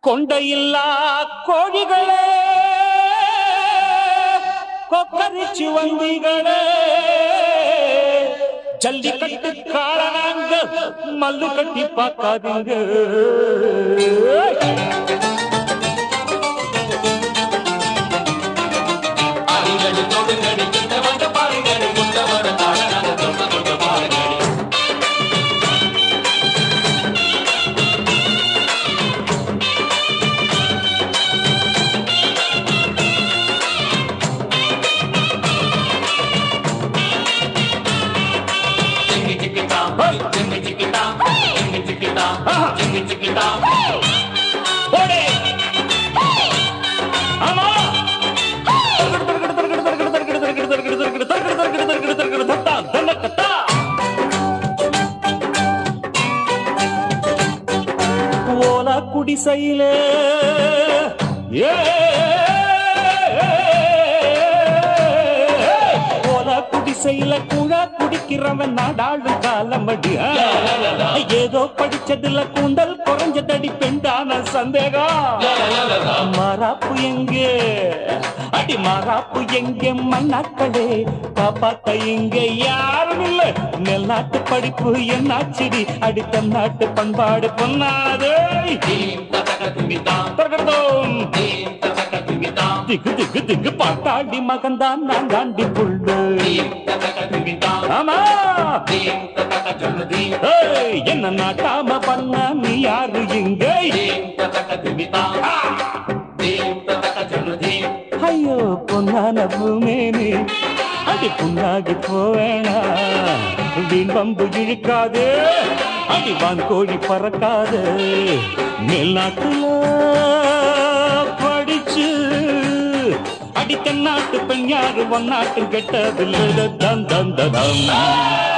கொண்டையில்லா கோழிகளே கொக்கரிச்சு வந்திகளே ஜல்லிக்கட்டு காரணாங்க மல்லு கட்டி பார்க்காதீங்க ஆடுங்கடி தொடுங்கடி கிட்ட வந்து பாருங்கடி முட்ட வர தாழ தொட்ட தொட்ட பாருங்கடி சிங்கி சிக்கிட்டா சிங்கி சிக்கிட்டா சிங்கி சிக்கிட்டா சிங்கி சிக்கிட்டா போடே ஆமா ஓலா குடிசையில ஏ ஓலா குடிசையில குழா குடிக்கிறவன் நாடாளு காலமடி ஏதோ படிச்சதுல கூந்தல் குறைஞ்சதடி பெண்டான சந்தேகம் மாறாப்பு எங்கே அடி மாறாப்பு எங்கே மண்ணாக்களே பாப்பாத்த இங்க யாரும் இல்ல மேல்நாட்டு படிப்பு என்னாச்சிடி அடி தன்னாட்டு பண்பாடு பொன்னாது தீம் ததக துமிதாம் தொடர்ந்தோம் தீம் ததக துமிதாம் திக்கு திக்கு திக்கு பாட்டாடி மகன்தான் நான் தாண்டி புள்ளு தீம் ததக துமிதாம் ஆமா தீம் ததக ஜொல்லுதீம் ஏய், என்ன நாட்டாம பண்ண நீ யாரு இங்க தீம் ததக துமிதாம் தீம் ததக ஜொல்லுதீம் ஐயோ பொன்னான பூமேனி அடி புண்ணாகி போவேணா வீண் பம்பு இழுக்காது அடி வான் கோழி பறக்காது மேல்நாட்டுல படிச்சு அடி தென்னாட்டு பெண் யாரு ஒன்னாட்டும் கெட்டதில்லை தன் தன் தன்